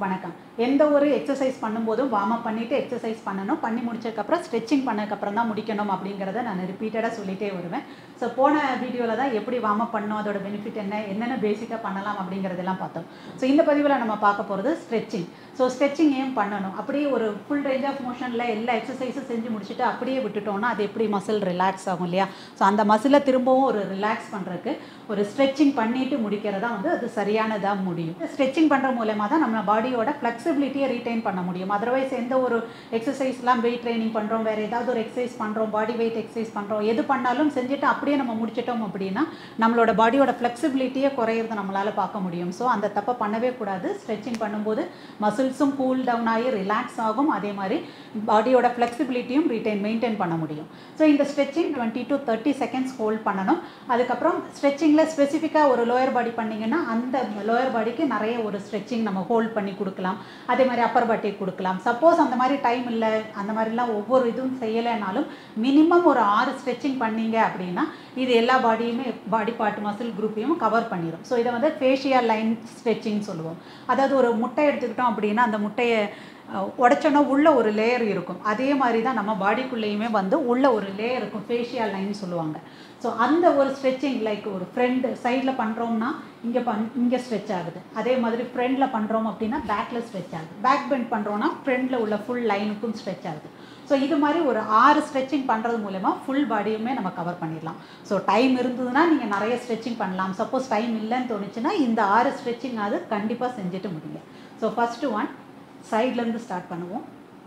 வணக்கம் எந்த ஒரு எக்ஸசைஸ் பண்ணும்போதும் வார்ம் அப் பண்ணிவிட்டு எக்ஸசைஸ் பண்ணணும் பண்ணி முடிச்சதுக்கப்புறம் ஸ்ட்ரெச்சிங் பண்ணதுக்கப்புறம் தான் முடிக்கணும் அப்படிங்கிறத நான் ரிப்பீட்டடாக சொல்லிகிட்டே வருவேன் ஸோ போன வீடியோவில் தான் எப்படி வார்ம் அப் பண்ணணும் அதோட பெனிஃபிட் என்ன என்னென்ன பேசிக்காக பண்ணலாம் அப்படிங்கிறதெல்லாம் பார்த்தோம் ஸோ இந்த பதிவில் நம்ம பார்க்க போகிறது ஸ்ட்ரெச்சிங் ஸோ ஸ்ட்ரெச்சிங் ஏன் பண்ணணும் அப்படியே ஒரு ஃபுல் ரேஞ்ச் ஆஃப் மோஷனில் எல்லா எக்ஸசைஸும் செஞ்சு முடிச்சுட்டு அப்படியே விட்டுட்டோம்னா அது எப்படி மசில் ரிலாக்ஸ் ஆகும் இல்லையா ஸோ அந்த மசிலை திரும்பவும் ஒரு ரிலாக்ஸ் பண்ணுறதுக்கு ஒரு ஸ்ட்ரெச்சிங் பண்ணிட்டு முடிக்கிறதா வந்து அது சரியானதாக முடியும் ஸ்ட்ரெச்சிங் பண்ணுற மூலமாக தான் நம்ம பாடியோட ஃப்ளெக்சிபிலிட்டியை ரீட்டைன் பண்ண முடியும் அதர்வைஸ் எந்த ஒரு எக்ஸசைஸ்லாம் வெயிட் ட்ரைனிங் பண்ணுறோம் வேறு ஏதாவது ஒரு எக்ஸசைஸ் பண்ணுறோம் பாடி வெயிட் எக்ஸசைஸ் பண்ணுறோம் எது பண்ணாலும் செஞ்சுட்டு அப்படியே நம்ம முடிச்சிட்டோம் அப்படின்னா நம்மளோட பாடியோட ஃப்ளெக்சிபிலிட்டியே குறையிறது நம்மளால் பார்க்க முடியும் ஸோ அந்த தப்பை பண்ணவே கூடாது ஸ்ட்ரெச்சிங் பண்ணும்போது மசில்ஸும் கூல் டவுன் ஆகி ரிலாக்ஸ் ஆகும் அதே மாதிரி பாடியோட ஃப்ளெக்சிபிலிட்டியும் ரீட்டைன் மெயின்டைன் பண்ண முடியும் ஸோ இந்த stretching twenty to thirty seconds hold பண்ணணும் அதுக்கப்புறம் ஸ்ட்ரெச்சிங்கில் ஸ்பெசிஃபிக்காக ஒரு லோயர் பாடி பண்ணிங்கன்னா அந்த லோயர் பாடிக்கு நிறைய ஒரு ஸ்ட்ரெச்சிங் நம்ம ஹோல்ட் பண்ணி கொடுக்கலாம் அதே மாதிரி அப்பர் பாட்டி கொடுக்கலாம் சப்போஸ் அந்த மாதிரி டைம் இல்லை அந்த மாதிரிலாம் ஒவ்வொரு இதுவும் செய்யலைனாலும் மினிமம் ஒரு ஆறு ஸ்ட்ரெச்சிங் பண்ணீங்க அப்படின்னா இது எல்லா பாடியுமே பாடி பார்ட் மசில் குரூப்பையும் கவர் பண்ணிடும் ஸோ இதை வந்து ஃபேஷியல் லைன் ஸ்ட்ரெச்சிங் சொல்லுவோம் அதாவது ஒரு முட்டை எடுத்துக்கிட்டோம் அப்படின்னா அந்த முட்டையை உடச்சோன்னா உள்ள ஒரு லேயர் இருக்கும் அதே மாதிரி தான் நம்ம பாடிக்குள்ளேயுமே வந்து உள்ள ஒரு லேயர் இருக்கும் ஃபேஷியல் லைன் சொல்லுவாங்க ஸோ அந்த ஒரு ஸ்ட்ரெச்சிங் லைக் ஒரு ஃப்ரெண்டு சைடில் பண்ணுறோம்னா இங்கே பண் இங்கே ஸ்ட்ரெச் ஆகுது அதே மாதிரி ஃப்ரெண்டில் பண்ணுறோம் அப்படின்னா பேக்கில் ஸ்ட்ரெச் ஆகுது பேக் பெண்ட் பண்ணுறோன்னா ஃப்ரெண்டில் உள்ள ஃபுல் லைனுக்கும் ஸ்ட்ரெச் ஆகுது ஸோ இது மாதிரி ஒரு ஆறு ஸ்ட்ரெச்சிங் பண்ணுறது மூலமா ஃபுல் பாடியுமே நம்ம கவர் பண்ணிடலாம் ஸோ டைம் இருந்ததுன்னா நீங்கள் நிறைய ஸ்ட்ரெச்சிங் பண்ணலாம் சப்போஸ் டைம் இல்லைன்னு தோணுச்சுன்னா இந்த ஆறு ஸ்ட்ரெச்சிங் அது கண்டிப்பாக செஞ்சுட்டு முடியுங்க ஸோ ஃபஸ்ட்டு ஒன் சைட்லேருந்து ஸ்டார்ட் பண்ணுவோம்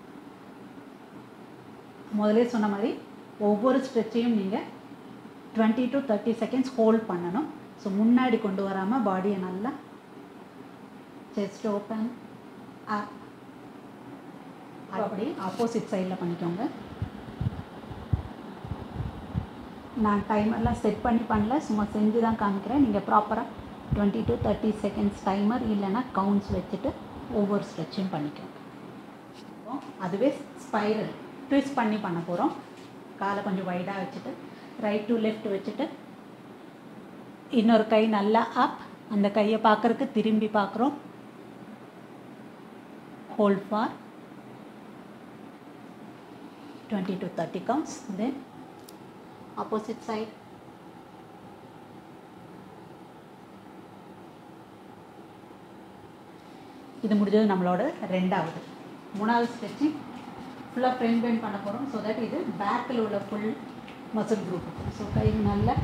முதலே சொன்ன மாதிரி ஒவ்வொரு ஸ்ட்ரெச்சையும் நீங்கள் twenty to thirty seconds hold பண்ணணும் ஸோ முன்னாடி கொண்டு வராமல் பாடியை நல்லா செஸ்ட் ஓப்பன் அப்படி ஆப்போசிட் சைடில் பண்ணிக்கோங்க நான் டைமர்லாம் செட் பண்ணி பண்ணல சும்மா செஞ்சு தான் காமிக்கிறேன் நீங்கள் ப்ராப்பராக twenty to thirty seconds timer இல்லைன்னா கவுண்ட்ஸ் வச்சுட்டு ஒவ்வொரு ஸ்ட்ரெச்சும் பண்ணிக்கோங்க அதுவே ஸ்பைரல் ட்விஸ்ட் பண்ணி பண்ண போகிறோம் காலை கொஞ்சம் வைடாக வச்சுட்டு ரைட் டு லெஃப்ட் வச்சுட்டு இன்னொரு கை நல்லா அப் அந்த கையை பார்க்குறக்கு திரும்பி பார்க்குறோம் hold for twenty to thirty counts then opposite side இது முடிஞ்சது நம்மளோட ரெண்டாவது மூணாவது ஸ்ட்ரெச்சிங் ஃபுல்லாக ஃப்ரண்ட் பெண்ட் பண்ண போகிறோம் ஸோ தட் இது பேக்கில் உள்ள ஃபுல் மசில் குரூப் ஸோ கை நல்ல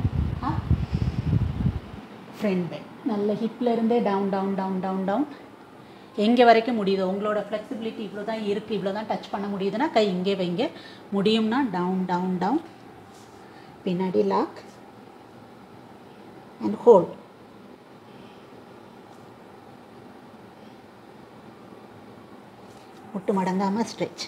ஃப்ரண்ட் பெண்ட் நல்ல ஹிப்பில் இருந்தே down down down down down எங்கே வரைக்கும் முடியுது உங்களோட ஃப்ளெக்சிபிலிட்டி இவ்வளோ தான் இருக்குது இவ்வளோ தான் டச் பண்ண முடியுதுன்னா கை இங்கே வைங்க முடியும்னா டவுன் டவுன் டவுன் பின்னாடி லாக் அண்ட் ஹோல்ட் முட்டு மடங்காமல் ஸ்ட்ரெச்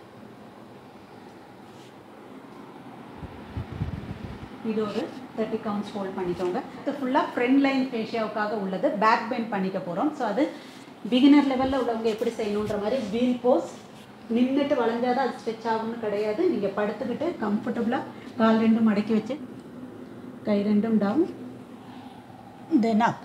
இது ஒரு தேர்ட்டி கவுண்ட்ஸ் ஹோல்ட் பண்ணிக்கோங்க இது ஃபுல்லாக ஃப்ரண்ட் லைன் ஃபேஷியாவுக்காக உள்ளது பேக் பெண்ட் பண்ணிக்க போகிறோம் ஸோ அது பிகினர் லெவலில் உள்ளவங்க எப்படி செய்யணுன்ற மாதிரி வீல் போஸ் நின்றுட்டு வளைஞ்சாதான் அது ஸ்ட்ரெச் ஆகும்னு கிடையாது நீங்கள் படுத்துக்கிட்டு கம்ஃபர்டபுளாக கால் ரெண்டும் மடக்கி வச்சு கை ரெண்டும் டவுன் தென் அப்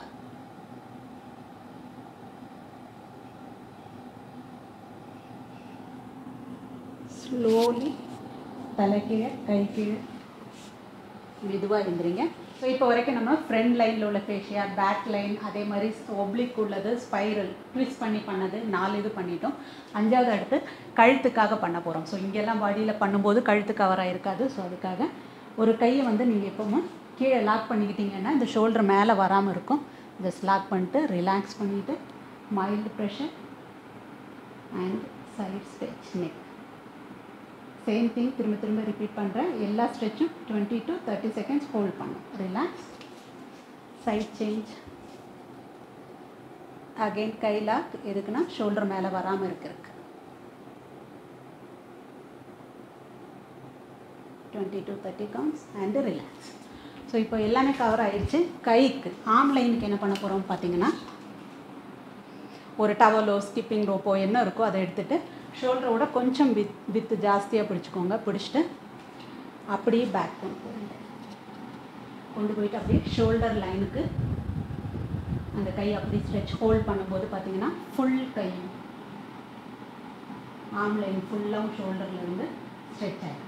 ஸ்லோலி தலை கீழே கை கீழே மெதுவாக எழுந்துறீங்க ஸோ இப்போ வரைக்கும் நம்ம ஃப்ரண்ட் லைனில் உள்ள ஃபேஷியா பேக் லைன் அதே மாதிரி ஒப்ளிக் உள்ளது ஸ்பைரல் ட்விஸ்ட் பண்ணி பண்ணது நாலு இது பண்ணிட்டோம் அஞ்சாவது அடுத்து கழுத்துக்காக பண்ண போகிறோம் ஸோ இங்கெல்லாம் பாடியில் பண்ணும்போது கழுத்து கவராக இருக்காது ஸோ அதுக்காக ஒரு கையை வந்து நீங்கள் எப்போவுமே கீழே லாக் பண்ணிக்கிட்டீங்கன்னா இந்த ஷோல்டர் மேலே வராமல் இருக்கும் ஜஸ்ட் லாக் பண்ணிட்டு ரிலாக்ஸ் பண்ணிவிட்டு mild pressure and side stretch neck same thing திரும்ப திரும்ப ரிப்பீட் பண்ணுறேன் எல்லா ஸ்ட்ரெச்சும் twenty to thirty seconds hold பண்ணும் ரிலாக்ஸ் சைட் சேஞ்ச் அகெயின் கை லாக் எதுக்குன்னா ஷோல்டர் மேலே வராமல் இருக்கிறதுக்கு twenty to thirty counts and relax so இப்போ எல்லாமே கவர் ஆயிடுச்சு கைக்கு ஆம் லைனுக்கு என்ன பண்ண போகிறோம் பார்த்தீங்கன்னா ஒரு டவலோ ஸ்கிப்பிங் ரோப்போ என்ன இருக்கோ அதை எடுத்துகிட்டு ஷோல்டரோட கொஞ்சம் வித் வித்து ஜாஸ்தியாக பிடிச்சிக்கோங்க பிடிச்சிட்டு அப்படியே பேக் கொண்டு போங்க கொண்டு போயிட்டு அப்படியே ஷோல்டர் லைனுக்கு அந்த கை அப்படி ஸ்ட்ரெச் ஹோல்ட் பண்ணும்போது பார்த்தீங்கன்னா ஃபுல் கை ஆர்ம் லைன் ஃபுல்லாகவும் ஷோல்டர்லேருந்து ஸ்ட்ரெச் ஆகிடும்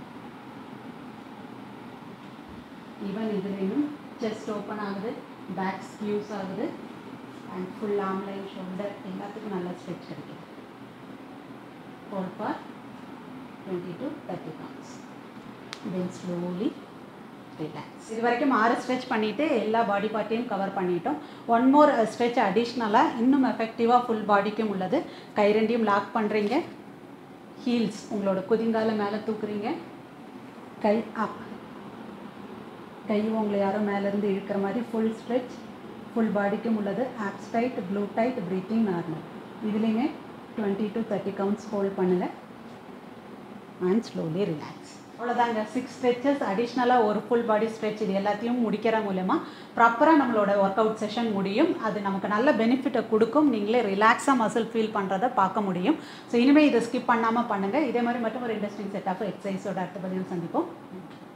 ஈவன் இதுலேயும் செஸ்ட் ஓப்பன் ஆகுது பேக் ஸ்கியூஸ் ஆகுது and full arm line shoulder எல்லாத்துக்கும் நல்லா ஸ்ட்ரெச் கிடைக்குது hold for twenty to thirty counts then slowly relax இது வரைக்கும் ஆறு ஸ்ட்ரெச் பண்ணிவிட்டு எல்லா பாடி பார்ட்டையும் கவர் பண்ணிட்டோம் ஒன் மோர் ஸ்ட்ரெச் அடிஷ்னலாக இன்னும் எஃபெக்டிவாக ஃபுல் பாடிக்கும் உள்ளது கை ரெண்டையும் லாக் பண்ணுறீங்க ஹீல்ஸ் உங்களோட குதிங்கால மேலே தூக்குறீங்க கை அப் கை உங்களை யாரோ மேலேருந்து இழுக்கிற மாதிரி ஃபுல் ஸ்ட்ரெச் ஃபுல் பாடிக்கும் உள்ளது ஆப்ஸ் டைட் ப்ளூ டைட் ப்ரீத்திங் நார்மல் இதுலேயுமே twenty to thirty counts hold பண்ணுங்கள் அண்ட் ஸ்லோலி ரிலாக்ஸ் அவ்வளோதாங்க சிக்ஸ் ஸ்ட்ரெச்சஸ் அடிஷ்னலாக ஒரு ஃபுல் பாடி ஸ்ட்ரெச் இது எல்லாத்தையும் முடிக்கிற மூலயமா ப்ராப்பராக நம்மளோட ஒர்க் அவுட் செஷன் முடியும் அது நமக்கு நல்ல பெனிஃபிட்டை கொடுக்கும் நீங்களே ரிலாக்ஸாக மசில் ஃபீல் பண்ணுறதை பார்க்க முடியும் ஸோ இனிமேல் இதை ஸ்கிப் பண்ணாமல் பண்ணுங்கள் இதே மாதிரி மட்டும் ஒரு இன்ட்ரெஸ்டிங் செட் ஆஃப் எக்ஸசைஸோட அடுத்த பதிவு சந்திப்போம்